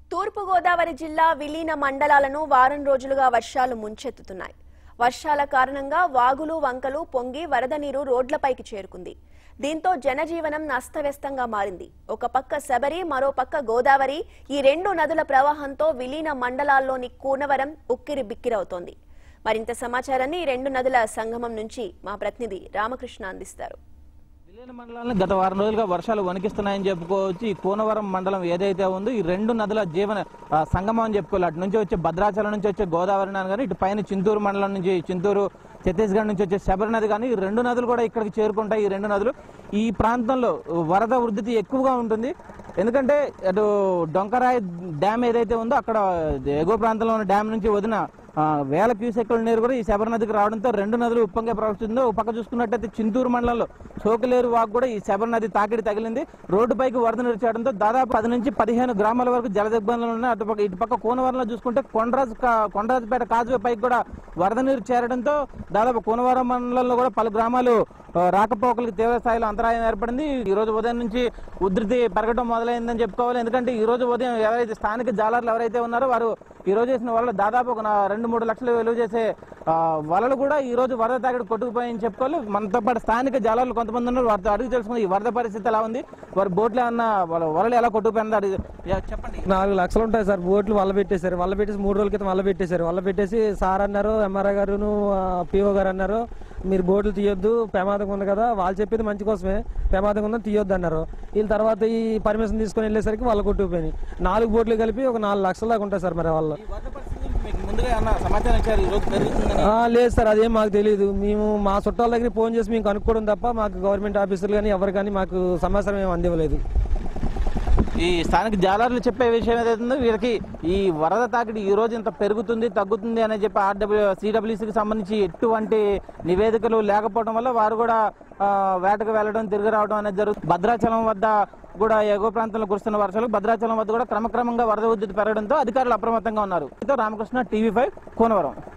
తూర్పుగోదావరి జిల్లా విలీన మండలాలను వారం రోజులుగా వర్షాలు ముంచెత్తుతున్నాయి వర్షాల కారణంగా వాగులు వంకలు పొంగి వరద నీరు రోడ్లపైకి చేరుకుంది దీంతో జనజీవనం అస్తవ్యస్తంగా మారింది ఒక పక్క శబరి మరో పక్క గోదావరి ఈ రెండు నదుల ప్రవాహంతో విలీన మండలాల్లోని కూనవరం ఉక్కిరి బిక్కిరవుతోంది మరింత సమాచారాన్ని ఈ రెండు నదుల సంగమం నుంచి మా ప్రతినిధి రామకృష్ణ అందిస్తారు విలీన మండలాన్ని గత వారం రోజులుగా వర్షాలు వణికిస్తున్నాయని చెప్పుకోవచ్చు ఈ కోనవరం మండలం ఏదైతే ఉందో ఈ రెండు నదుల జీవన ఆ, సంగమం అని చెప్పుకోవాలి అటు నుంచి వచ్చే భద్రాచలం నుంచి వచ్చే గోదావరి నది కానీ ఇటు పైన చింతూరు మండలం నుంచి చింతూరు ఛత్తీస్గఢ్ నుంచి వచ్చే శబరి నది కానీ ఈ రెండు నదులు కూడా ఇక్కడికి చేరుకుంటాయి ఈ రెండు నదులు ఈ ప్రాంతంలో వరద వృద్ధి ఎక్కువగా ఉంటుంది ఎందుకంటే అటు డొంకరాయ్ డ్యామ్ ఏదైతే ఉందో అక్కడ ఎగువ ప్రాంతంలో ఉన్న డ్యామ్ నుంచి వదిన ఆ, వేల క్యూసెక్కుల నీరు కూడా ఈ శబరి నదికి రావడంతో రెండు నదులు ఉప్పంగా ప్రవహిస్తుందో ఒక పక్క చూసుకున్నట్టయితే చింతూరు మండలంలో సోకలేరు వాగు కూడా ఈ శబరి నది తాకిడి తగిలింది రోడ్డుపైకి వరద నీరు చేరడంతో దాదాపు పది నుంచి పదిహేను గ్రామాల వరకు జల దిగ్బంధంలు ఉన్నాయి అటు పక్క ఇటు పక్క కోనవరంలో చూసుకుంటే కొండరాజు కా- కొండరాజుపేట కాజువే పైకి కూడా వరద నీరు చేరడంతో దాదాపు కోనవరం మండలంలో కూడా పలు గ్రామాలు ఆ, రాకపోకలకు తీవ్ర స్థాయిలో అంతరాయం ఏర్పడింది ఈ రోజు ఉదయం నుంచి ఉధృతి పెరగడం మొదలైందని చెప్పుకోవాలి ఎందుకంటే ఈ రోజు ఉదయం ఎవరైతే స్థానిక జాలర్లు ఎవరైతే ఉన్నారో వారు ఈ రోజు వేసిన వలలు దాదాపు ఒక నా- రెండు మూడు లక్షలు విలువ చేసే ఆ, వలలు కూడా ఈ రోజు వరద తాకిడి కొట్టుకుపోయాయని చెప్పుకోవాలి మనతో పాటు స్థానిక జాలర్లు కొంతమంది ఉన్నారు వారితో అడిగి తెలుసుకుంది ఈ వరద పరిస్థితి ఎలా ఉంది వారి బోట్లు ఏమన్నా వాళ్ళ వలలు ఎలా కొట్టుకుపోయిందో అడిగి యా, చెప్పండి నాలుగు లక్షలు ఉంటాయి సార్ బోట్లు వల్ల పెట్టేశారు వల్ల పెట్టేసి మూడు రోజుల క్రితం వల్ల పెట్టేశారు వల్ల పెట్టేసి సార్ అన్నారు ఎంఆర్ఐ గారును పిఓ గారు అన్నారు మీరు బోట్లు తీయొద్దు ప్రమాదం ఉంది కదా వాళ్ళు చెప్పేది మంచి కోసమే ప్రమాదం ఉందని తీయొద్దు అన్నారు వీళ్ళ తర్వాత ఈ పర్మిషన్ తీసుకొని వెళ్ళేసరికి వాళ్ళు కొట్టుకుపోయినాయి నాలుగు బోట్లు కలిపి ఒక నాలుగు లక్షల దాకా ఉంటాయి సార్ మరి వాళ్ళు ఈ వరద పరిస్థితి మీకు ముందుగా ఏమన్నా సమాచారం ఇచ్చారు ఈ రోజు పెరుగుతుందని ఆ, లేదు సార్ అదేం మాకు తెలియదు మేము మా చుట్టాల దగ్గర ఫోన్ చేసి మేము కనుక్కోవడం తప్ప మాకు గవర్నమెంట్ ఆఫీసర్లు కానీ ఎవరు కానీ మాకు సమాచారం ఏమి అందివ్వలేదు ఈ స్థానిక జాలర్లు చెప్పే విషయం ఏదైతుందో వీళ్ళకి ఈ వరద తాకిడి ఈ రోజు ఇంత పెరుగుతుంది తగ్గుతుంది అని చెప్పి ఆర్డబ్ల్యూ సిడబ్ల్యూసీకి సంబంధించి ఎటువంటి నివేదికలు లేకపోవడం వల్ల వారు కూడా ఆ, వేటకు వెళ్ళడం తిరిగి రావడం అనేది జరుగుతుంది భద్రాచలం వద్ద కూడా ఎగువ ప్రాంతంలో కురుస్తున్న వర్షాలు భద్రాచలం వద్ద కూడా క్రమక్రమంగా వరద ఉద్ధృతి పెరగడంతో అధికారులు అప్రమత్తంగా ఉన్నారు రామకృష్ణ టీవీ ఫైవ్ కోనవరం